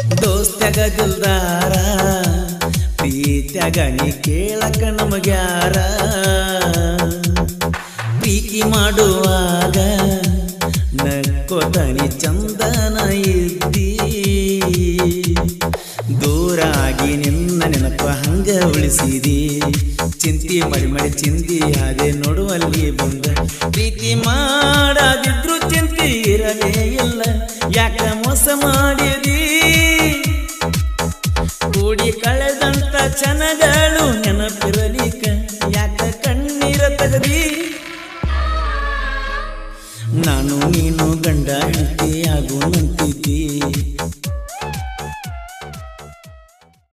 ದೋಸ್ತ್ಯಾಗ ದಿಲ್ದಾರ ಪ್ರೀತ್ಯಾಗ ನೀ ಕೇಳಕ ನಮಗ್ಯಾರ ಪ್ರೀತಿ ಮಾಡುವಾಗ ನಕ್ಕೋತ ನೀ ಚಂದನ ಇದ್ದಿ ದೂರಾಗಿ ನಿನ್ನ ನೆನಪ ಹಂಗ ಉಳಿಸಿದಿ ಚಿಂತಿ ಮಾಡಿ ಮಾಡಿ ಚಿಂತಿ ಅದೇ ನೋಡುವಲ್ಲಿ ಬಂದ ಪ್ರೀತಿ ಮಾಡದಿದ್ರು ಚಿಂತಿ ಇರಲೇ ಇಲ್ಲ ಯಾಕ ಮೋಸ ಮಾಡಿದಿ ಕೂಡಿ ಕಳೆದಂತ ಕ್ಷಣಗಳು ನೆನಪ